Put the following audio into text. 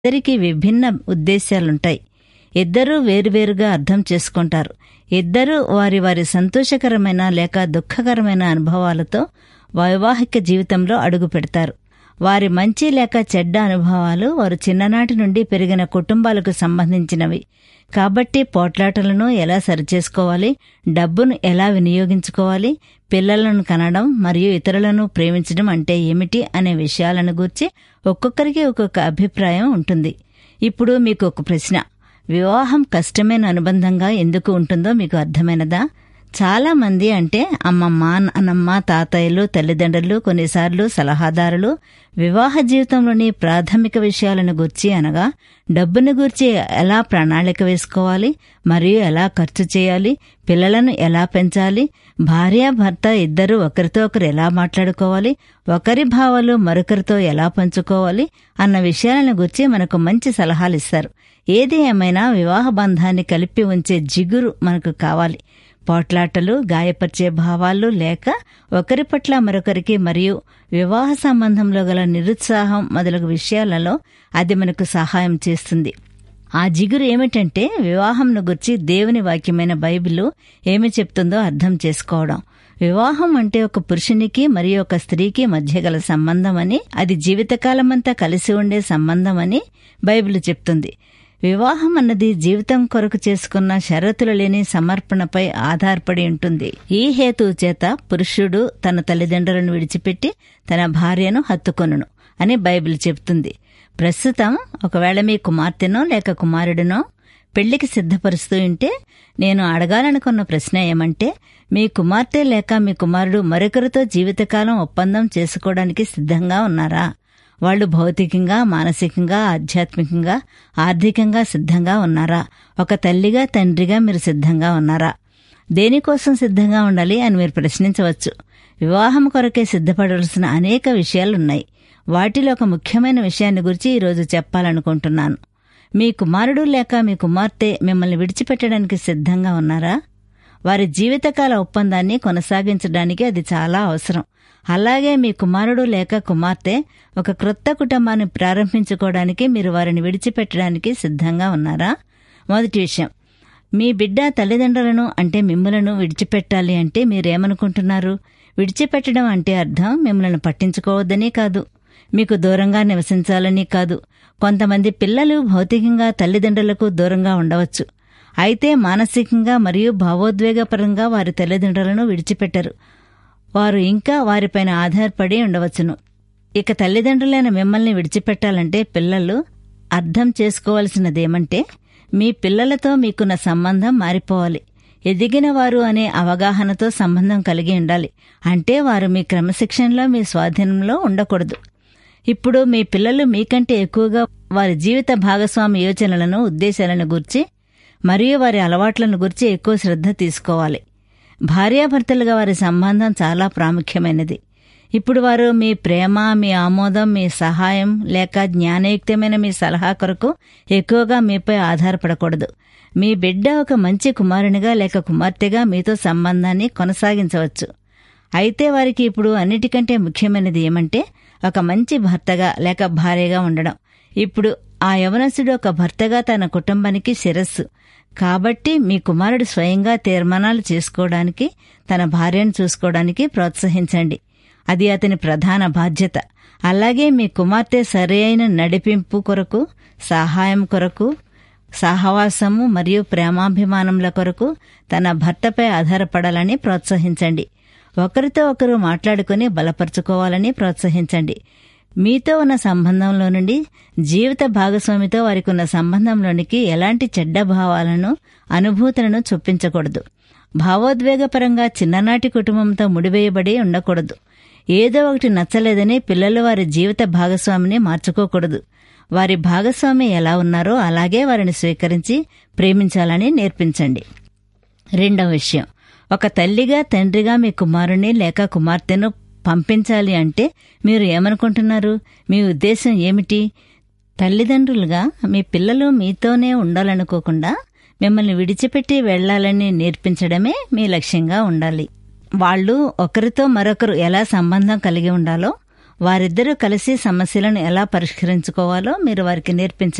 ఇద్దరికీ విభిన్న ఉద్దేశాలుంటాయి ఇద్దరూ వేరువేరుగా అర్థం చేసుకుంటారు ఇద్దరూ వారి వారి సంతోషకరమైన లేక దుఃఖకరమైన అనుభవాలతో వైవాహిక జీవితంలో అడుగు పెడతారు వారి మంచి లేక చెడ్డ అనుభవాలు వారు చిన్ననాటి నుండి పెరిగిన కుటుంబాలకు సంబంధించినవి కాబట్టి పోట్లాటలను ఎలా సరిచేసుకోవాలి డబ్బును ఎలా వినియోగించుకోవాలి పిల్లలను కనడం మరియు ఇతరులను ప్రేమించడం అంటే ఏమిటి అనే విషయాలను గూర్చి ఒక్కొక్కరికి ఒక్కొక్క అభిప్రాయం ఉంటుంది ఇప్పుడు మీకు ఒక ప్రశ్న వివాహం కష్టమైన అనుబంధంగా ఎందుకు ఉంటుందో మీకు అర్థమైనదా చాలా మంది అంటే అమ్మమ్మ నాన్నమ్మ తాతయ్యలు తల్లిదండ్రులు కొన్నిసార్లు సలహాదారులు వివాహ జీవితంలోని ప్రాథమిక విషయాలను గుర్చి అనగా డబ్బును గురించి ఎలా ప్రణాళిక వేసుకోవాలి మరియు ఎలా ఖర్చు చేయాలి పిల్లలను ఎలా పెంచాలి భార్య భర్త ఇద్దరు ఒకరితో ఒకరు ఎలా మాట్లాడుకోవాలి ఒకరి భావాలు మరొకరితో ఎలా పంచుకోవాలి అన్న విషయాలను గురించి మనకు మంచి సలహాలు ఇస్తారు ఏది ఏమైనా వివాహ బంధాన్ని కలిపి ఉంచే జిగురు మనకు కావాలి పోట్లాటలు గాయపరిచే భావాలు లేక ఒకరి పట్ల మరొకరికి మరియు వివాహ సంబంధంలో గల నిరుత్సాహం మొదలగు విషయాలలో అది మనకు సహాయం చేస్తుంది ఆ జిగురు ఏమిటంటే వివాహంను గుర్చి దేవుని వాక్యమైన బైబిల్ ఏమి చెప్తుందో అర్థం చేసుకోవడం వివాహం అంటే ఒక పురుషునికి మరియు ఒక స్త్రీకి మధ్య గల సంబంధం అని అది జీవితకాలమంతా కలిసి ఉండే సంబంధం అని బైబిల్ చెప్తుంది వివాహం అన్నది జీవితం కొరకు చేసుకున్న షరతులు లేని సమర్పణపై ఆధారపడి ఉంటుంది ఈ హేతువు చేత పురుషుడు తన తల్లిదండ్రులను విడిచిపెట్టి తన భార్యను హత్తుకొనును అని బైబిల్ చెప్తుంది ప్రస్తుతం ఒకవేళ మీ కుమార్తెనో లేక కుమారుడినో పెళ్లికి సిద్ధపరుస్తూ ఉంటే నేను అడగాలనుకున్న ప్రశ్న ఏమంటే మీ కుమార్తె లేక మీ కుమారుడు మరొకరితో జీవితకాలం ఒప్పందం చేసుకోవడానికి సిద్ధంగా ఉన్నారా వాళ్ళు భౌతికంగా మానసికంగా ఆధ్యాత్మికంగా ఆర్థికంగా సిద్ధంగా ఉన్నారా ఒక తల్లిగా తండ్రిగా మీరు సిద్ధంగా ఉన్నారా దేనికోసం సిద్ధంగా ఉండాలి అని మీరు ప్రశ్నించవచ్చు వివాహం కొరకే సిద్ధపడవలసిన అనేక విషయాలున్నాయి వాటిలో ఒక ముఖ్యమైన విషయాన్ని గురించి ఈరోజు చెప్పాలనుకుంటున్నాను మీ కుమారుడు లేక మీ కుమార్తె మిమ్మల్ని విడిచిపెట్టడానికి సిద్ధంగా ఉన్నారా వారి జీవితకాల ఒప్పందాన్ని కొనసాగించడానికి అది చాలా అవసరం అలాగే మీ కుమారుడు లేక కుమార్తె ఒక క్రొత్త కుటుంబాన్ని ప్రారంభించుకోవడానికి మీరు వారిని విడిచిపెట్టడానికి సిద్ధంగా ఉన్నారా మొదటి విషయం మీ బిడ్డ తల్లిదండ్రులను అంటే మిమ్మలను విడిచిపెట్టాలి అంటే మీరేమనుకుంటున్నారు విడిచిపెట్టడం అంటే అర్థం మిమ్మల్ని పట్టించుకోవద్దని కాదు మీకు దూరంగా నివసించాలని కాదు కొంతమంది పిల్లలు భౌతికంగా తల్లిదండ్రులకు దూరంగా ఉండవచ్చు అయితే మానసికంగా మరియు భావోద్వేగపరంగా వారి తల్లిదండ్రులను విడిచిపెట్టరు వారు ఇంకా వారిపైన ఆధారపడి ఉండవచ్చును ఇక తల్లిదండ్రులైన మిమ్మల్ని విడిచిపెట్టాలంటే పిల్లలు అర్థం చేసుకోవాల్సినదేమంటే మీ పిల్లలతో మీకున్న సంబంధం మారిపోవాలి ఎదిగిన వారు అనే అవగాహనతో సంబంధం కలిగి ఉండాలి అంటే వారు మీ క్రమశిక్షణలో మీ స్వాధీనంలో ఉండకూడదు ఇప్పుడు మీ పిల్లలు మీకంటే ఎక్కువగా వారి జీవిత భాగస్వామి యోచనలను ఉద్దేశాలను గురించి మరియు వారి అలవాట్లను గురించి ఎక్కువ శ్రద్ధ తీసుకోవాలి భార్యాభర్తలుగా వారి సంబంధం చాలా ప్రాముఖ్యమైనది ఇప్పుడు వారు మీ ప్రేమ మీ ఆమోదం మీ సహాయం లేక జ్ఞానయుక్తమైన మీ సలహా కొరకు ఎక్కువగా మీపై ఆధారపడకూడదు మీ బిడ్డ ఒక మంచి కుమారునిగా లేక కుమార్తెగా మీతో సంబంధాన్ని కొనసాగించవచ్చు అయితే వారికి ఇప్పుడు అన్నిటికంటే ముఖ్యమైనది ఏమంటే ఒక మంచి భర్తగా లేక భార్యగా ఉండడం ఇప్పుడు ఆ యవనసుడు ఒక భర్తగా తన కుటుంబానికి శిరస్సు కాబట్టి మీ కుమారుడు స్వయంగా తీర్మానాలు చేసుకోవడానికి తన భార్యను చూసుకోవడానికి ప్రోత్సహించండి అది అతని ప్రధాన బాధ్యత అలాగే మీ కుమార్తె సరైన నడిపింపు కొరకు సహాయం కొరకు సహవాసము మరియు ప్రేమాభిమానముల కొరకు తన భర్తపై ఆధారపడాలని ప్రోత్సహించండి ఒకరితో ఒకరు మాట్లాడుకుని బలపరుచుకోవాలని ప్రోత్సహించండి మీతో ఉన్న సంబంధంలో నుండి జీవిత భాగస్వామితో వారికి ఉన్న సంబంధంలోనికి ఎలాంటి చెడ్డ భావాలను అనుభూతులను చొప్పించకూడదు భావోద్వేగపరంగా చిన్ననాటి కుటుంబంతో ముడివేయబడి ఉండకూడదు ఏదో ఒకటి నచ్చలేదని పిల్లలు వారి జీవిత భాగస్వామిని మార్చుకోకూడదు వారి భాగస్వామి ఎలా ఉన్నారో అలాగే వారిని స్వీకరించి ప్రేమించాలని నేర్పించండి రెండవ విషయం ఒక తల్లిగా తండ్రిగా మీ కుమారుని లేక కుమార్తెను పంపించాలి అంటే మీరు ఏమనుకుంటున్నారు మీ ఉద్దేశం ఏమిటి తల్లిదండ్రులుగా మీ పిల్లలు మీతోనే ఉండాలనుకోకుండా మిమ్మల్ని విడిచిపెట్టి వెళ్లాలని నేర్పించడమే మీ లక్ష్యంగా ఉండాలి వాళ్ళు ఒకరితో మరొకరు ఎలా సంబంధం కలిగి ఉండాలో వారిద్దరూ కలిసి సమస్యలను ఎలా పరిష్కరించుకోవాలో మీరు వారికి నేర్పించండి